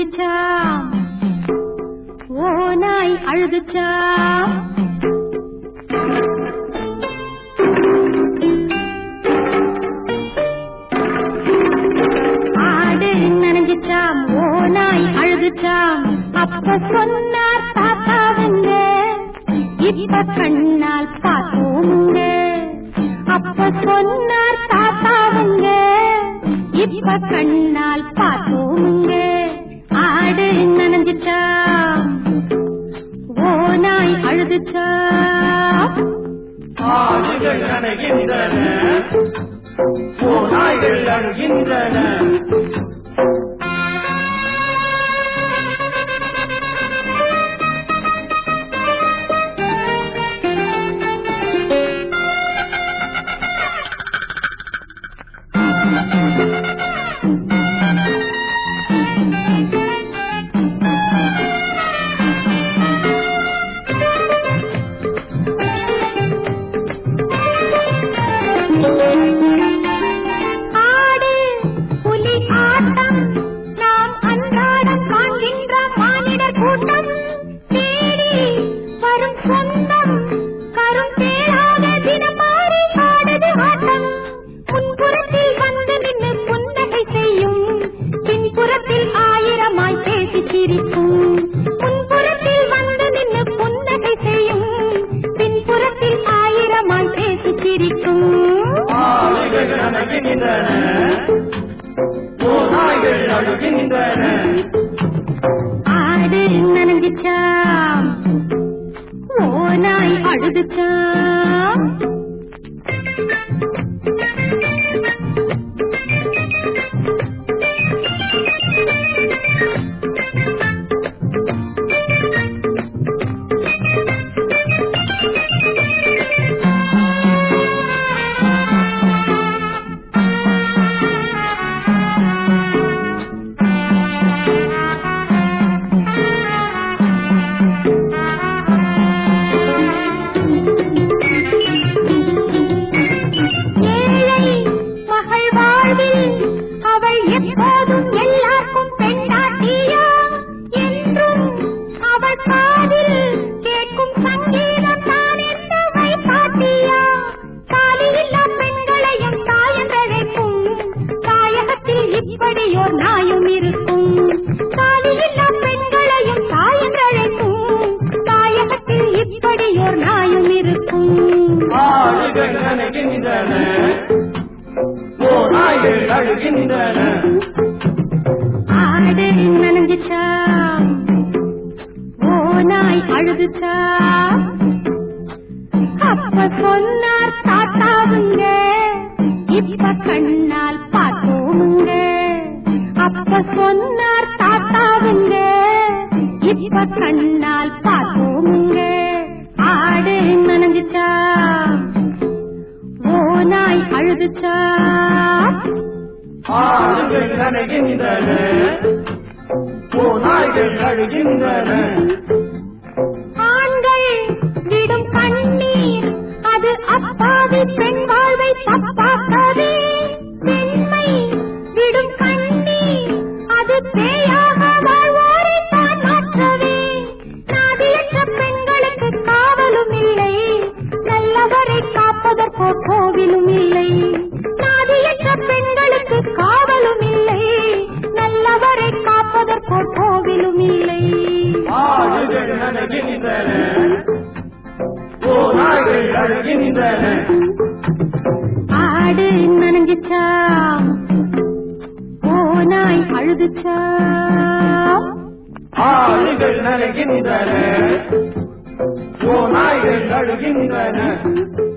நனைஞ்சிச்சாம் ஓ நாய் அழுதுச்சாம் ஆடு நனைஞ்சிச்சாம் ஓ நாய் அழுதுச்சாம் அப்ப சொன்னார் தாத்தாவுங்க இப்ப கண்ணால் பார்த்தோமுங்க அப்ப சொன்னார் தாத்தாவுங்க இப்ப கண்ணால் பார்த்தோமுங்க ஆடு நனைஞ்சிச்சாம் ஓ நாய் அழுதுச்சாம் ஆடுகள் நனைகின்றன ஓநாய்கள் அழுகின்றன ஆடு புலி ஆட்டம் நாம் அன்றாடம் காண்கின்ற மானிடர் கூட்டம் தேடி வரும் சொந்தம் கரும் தேடாத தினம் மாறி ஆடுது ஆட்டம் முன்புறத்தில் வந்து நின்று புன்னகை செய்யும் பின்புறத்தில் ஆயிரமாய் பேசி சிரிக்கும் முன்புறத்தில் வந்து நின்று புன்னகை செய்யும் பின்புறத்தில் ஆயிரமாய் பேசி சிரிக்கும் ஆடுகள் நனைகின்றன ஓநாய்கள் அழுகின்றன ஆடு நனைஞ்சிச்சாம் ஓ நாய் அழுதுச்சாம் ஏழை மகள் வாழ்வில் அவள் எப்போதும் எல்லாருக்கும் பெண்ணாட்டியா என்றும் அவள் காதில் கேட்கும் சங்கீதம் தான் என்று வைப்பாட்டியா தாலியில்லா பெண்களையும் தாயந்தழைக்கும் தாயகத்தில் இப்படியோர் நாயும் இருக்கும் தாலியில்லா பெண்களையும் தாயந்தழைக்கும் தாயகத்தில் இப்படியோர் நாயும் இருக்கும் ஆடுகள் நனைகின்றன ஓநாய்கள் அழுகின்றன ஆடு நனைஞ்சிச்சாம் ஓ நாய் அழுதுச்சாம் அப்ப சொன்னார் தாத்தாவுங்க இப்ப கண்ணால் பார்த்தோமுங்க அப்ப சொன்னார் தாத்தாவுங்க இப்ப கண்ணால் பார்த்தோமுங்க ஆடு நனைஞ்சிச்சாம் ஓ நாய் அழுதுச்சாம் ஆடுகள் நனைகின்றன ஓநாய்கள் அழுகின்றன ஆண்கள் விடும் கண்ணீர் அது அப்பாவி பெண் வாழ்வை தப்பாக்கவே பெண்மை விடும் கண்ணீர் அது பேயாக வாழ்வோரை தான் மாற்றவே நாதியற்ற பெண்களுக்கு காவலும் இல்லை நல்லவரை காப்பதற்கோ கோவிலும் இல்லை நாதியற்ற பெண்களுக்கு காவலும் இல்லை நல்லவரை காப்பதற்கோ கோவிலும் இல்லை ஆடுகள் நனைகின்றன ஓநாய்கள் அழுகின்றன ஆடு நனைஞ்சிச்சாம் ஓ நாய் அழுதுச்சாம் ஆடுகள் நனைகின்றன ஓநாய்கள் அழுகின்றன